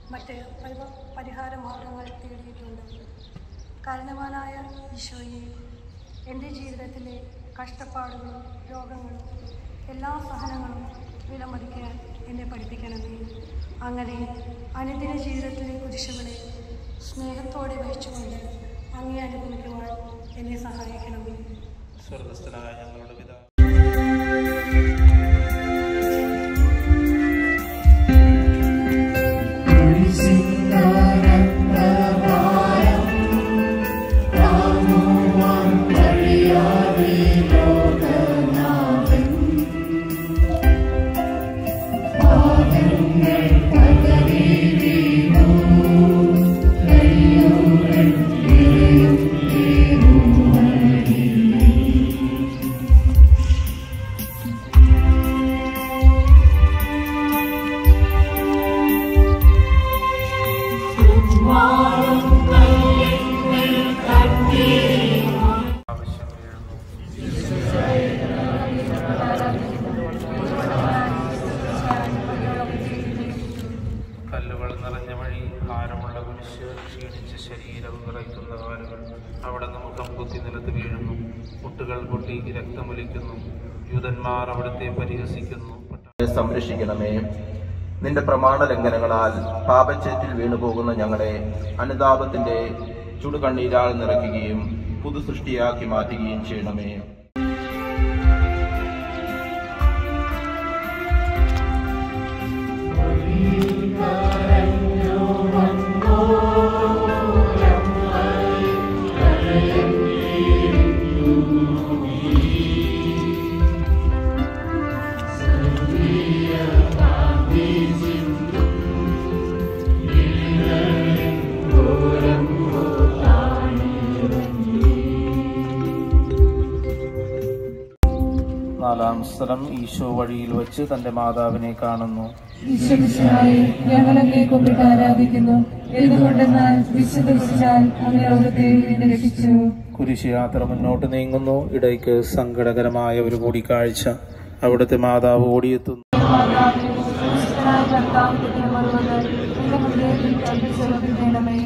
മറ്റ് പരി- പരിഹാര മാർഗങ്ങൾ തേടിയിട്ടുണ്ട് കാരണവാനായ ഈശോയെ എൻ്റെ ജീവിതത്തിലെ കഷ്ടപ്പാടുകളും രോഗങ്ങളും എല്ലാ സഹനങ്ങളും വിലമതിക്കാൻ എന്നെ പഠിപ്പിക്കണമേ അങ്ങനെ അനുദിന ജീവിതത്തിലെ കുരിശുകളെ സ്നേഹത്തോടെ വഹിച്ചുകൊണ്ട് അങ്ങേ അനുഭവിക്കുവാൻ എന്നെ സഹായിക്കണമേ സ്വർഗസ്ഥനായ ഞങ്ങളുടെ പിതാ ആവശ്യം വീഴുന്നു കല്ലുകൾ നിറഞ്ഞ വഴി ഭാരമുള്ള കുരിശ് ക്ഷീണിച്ച ശരീരവും വിറയ്ക്കുന്ന കാലുകൾ അവിടെ നിന്ന് മുഖം കുത്തി നിലത്ത് വീഴുന്നു മുട്ടുകൾ പൊട്ടി രക്തമൊലിക്കുന്നു യൂതന്മാർ അവിടുത്തെ പരിഹസിക്കുന്നു പട്ട- സംരക്ഷിക്കണമേ നിന്റെ പ്രമാണ ലംഘനങ്ങളാൽ പാപച്ചേറ്റിൽ വീണുപോകുന്ന ഞങ്ങളെ അനുതാപത്തിന്റെ ചുടുകണ്ണീരാൽ നിറയ്ക്കുകയും പുതു സൃഷ്ടിയാക്കി മാറ്റുകയും ചെയ്യണമേ നാലാം സ്ഥലം ഈശോ വഴിയിൽ വെച്ച് തന്റെ മാതാവിനെ കാണുന്നു ഈശ്വരനായി ഞങ്ങളങ്ങേ കുമ്പിട്ട് ആരാധിക്കുന്നു എന്തുകൊണ്ടെന്നാൽ വിശുദ്ധിച്ചാൽ അങ്ങ് ലോകത്തെ വീണ്ടും രക്ഷിച്ചു കുരിശ് യാത്ര മുന്നോട്ട് നീങ്ങുന്നു ഇടയ്ക്ക് സങ്കടകരമായ ഒരു കൂടിക്കാഴ്ച അവിടുത്തെ മാതാവ് ഓടിയെത്തുന്നു വിശുദ്ധനായ കർത്താവിന്റെ തിരുമുറുകൾ എന്റെ ഹൃദയത്തിൽ കൽപ്പിച്ചുറപ്പിക്കണമേ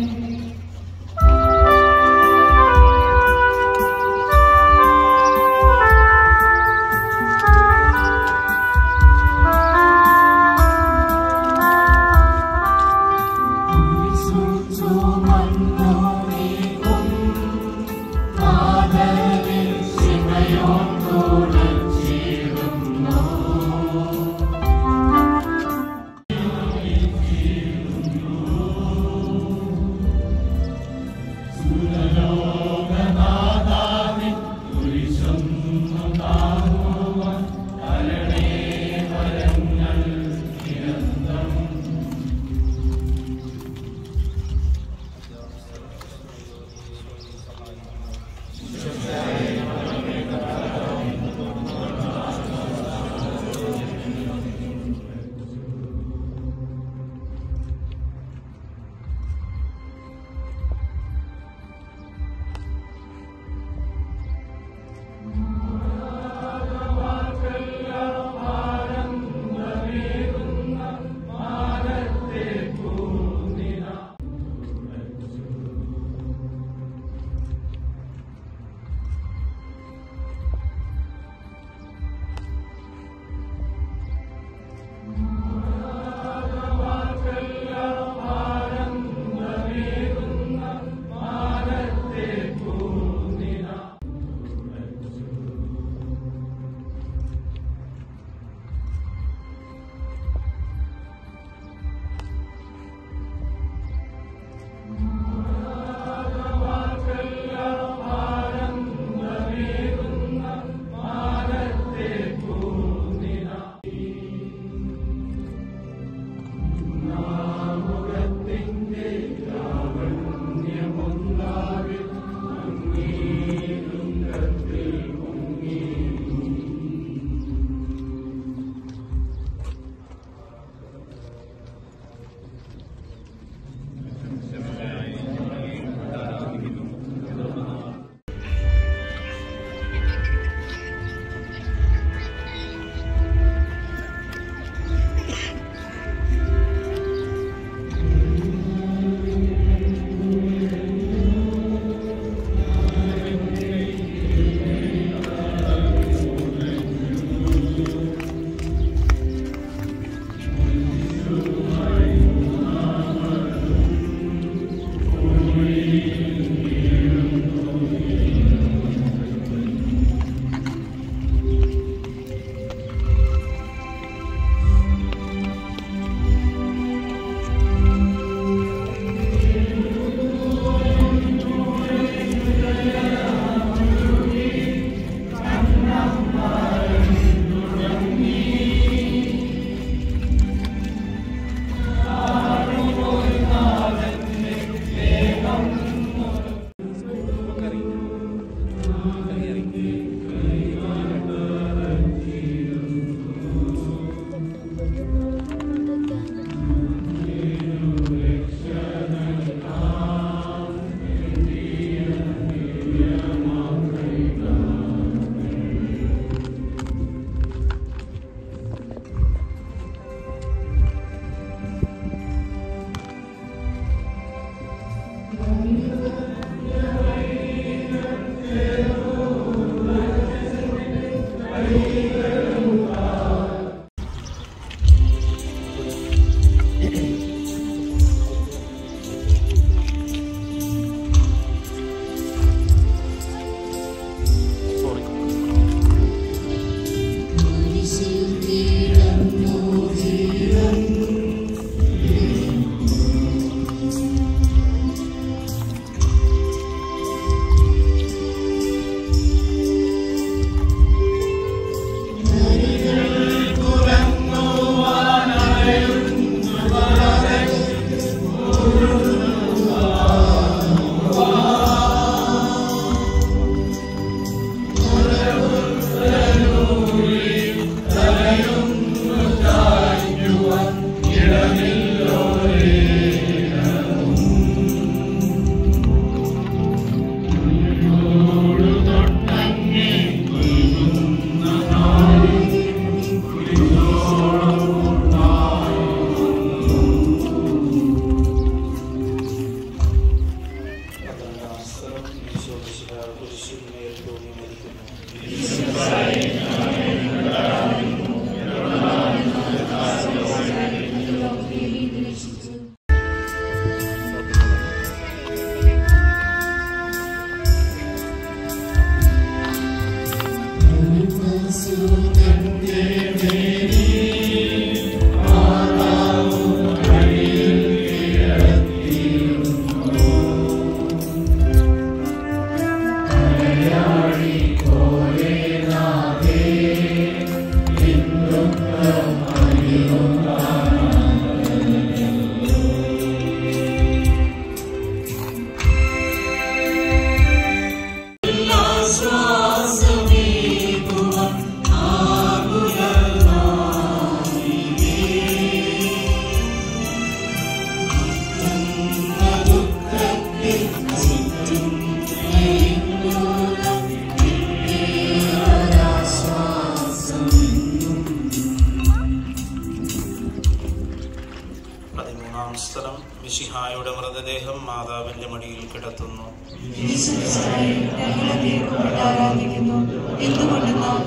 മൂന്നാം സ്ഥലം മിശിഹായുടെ മൃതദേഹം മാതാവിന്റെ മടിയിൽ കിടത്തുന്നു യേശുക്രിസ്തുവായി ഞങ്ങളെ കുമ്പിട്ട് ആരാധിക്കുന്നു എന്തുകൊണ്ടെന്നാൽ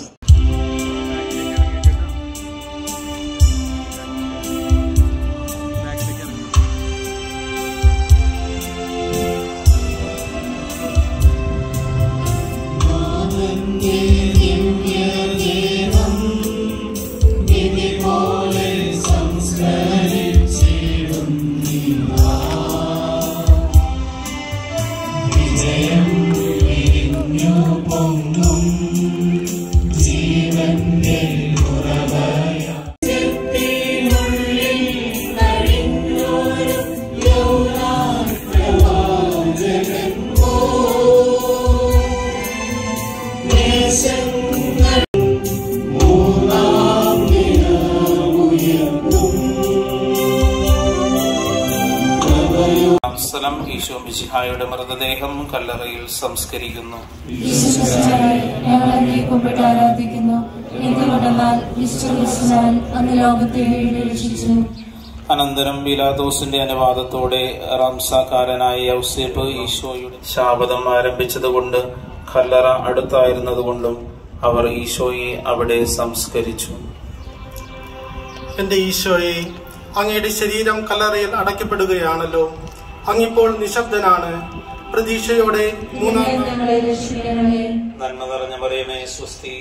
മൂന്നാം സ്ഥലം ഈശോ മിശിഹായുടെ മൃതദേഹം കല്ലറയിൽ സംസ്കരിക്കുന്നു യേശുക്രിസ്തുവായി ഞങ്ങളെ കുമ്പിട്ട് ആരാധിക്കുന്നു എന്തുകൊണ്ടെന്നാൽ യേശുക്രിസ്തുവാൻ അന്ന് ലോകത്തെ രക്ഷിച്ചു അനന്തരം ബിലാദോസിന്റെ അനുവാദത്തോടെ റംസാക്കാരനായ യൗസേപ്പ് ഈശോയുടെ ശാപതം ആരംഭിച്ചതുകൊണ്ട് കല്ലറ അടുത്തായിരുന്നതുകൊണ്ടും അവർ ഈശോയെ അവിടെ സംസ്കരിച്ചു എന്റെ ഈശോയെ അങ്ങയുടെ ശരീരം കല്ലറയിൽ അടയ്ക്കപ്പെടുകയാണല്ലോ അങ്ങിപ്പോൾ നിശബ്ദനാണ് പ്രതീക്ഷയോടെ മൂന്നാം ഞങ്ങളെ രക്ഷിക്കണമേ നന്മ നിറഞ്ഞ മറിയമേ സ്വസ്തി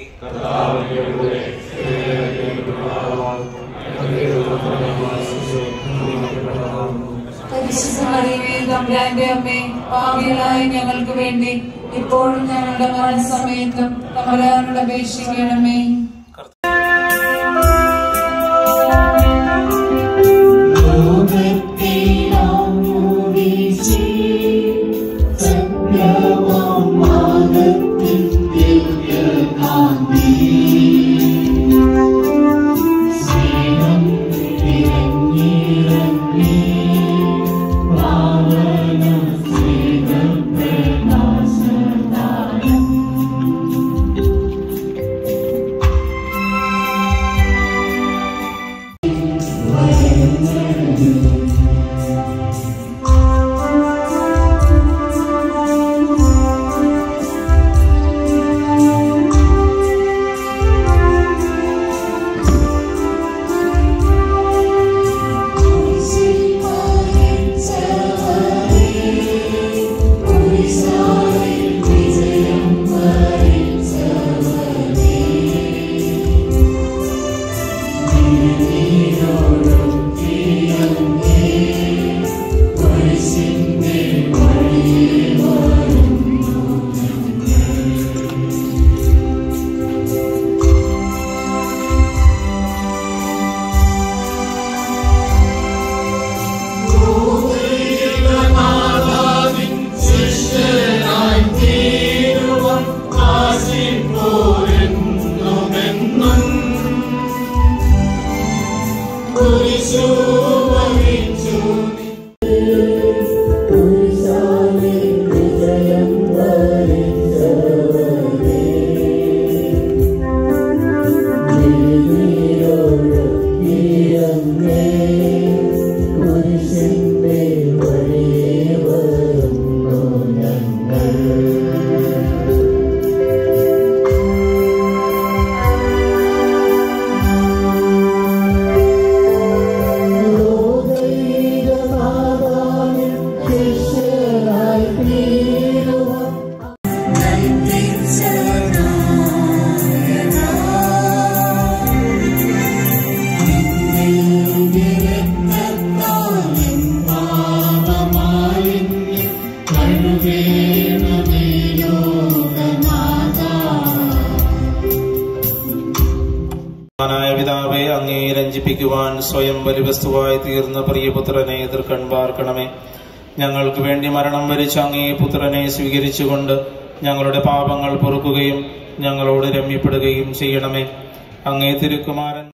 പരിശുദ്ധമറിയമേ തമ്പുരാന്റെ അമ്മേ പാപികളായ ഞങ്ങൾക്ക് വേണ്ടി ഇപ്പോഴും ഞങ്ങളുടെ മരണസമയത്തും തമ്പുരാനോട് അപേക്ഷിക്കണമേ ായ പിതാവെ അങ്ങേ രഞ്ജിപ്പിക്കുവാൻ സ്വയം ബലിവസ്തുവായി തീർന്ന പ്രിയപുത്രനെ എതിർക്കൺ പാർക്കണമേ ഞങ്ങൾക്ക് വേണ്ടി മരണം വരിച്ച അങ്ങേ പുത്രനെ സ്വീകരിച്ചുകൊണ്ട് ഞങ്ങളുടെ പാപങ്ങൾ പൊറുക്കുകയും ഞങ്ങളോട് രമ്യപ്പെടുകയും ചെയ്യണമേ അങ്ങേ തിരുക്കുമാരൻ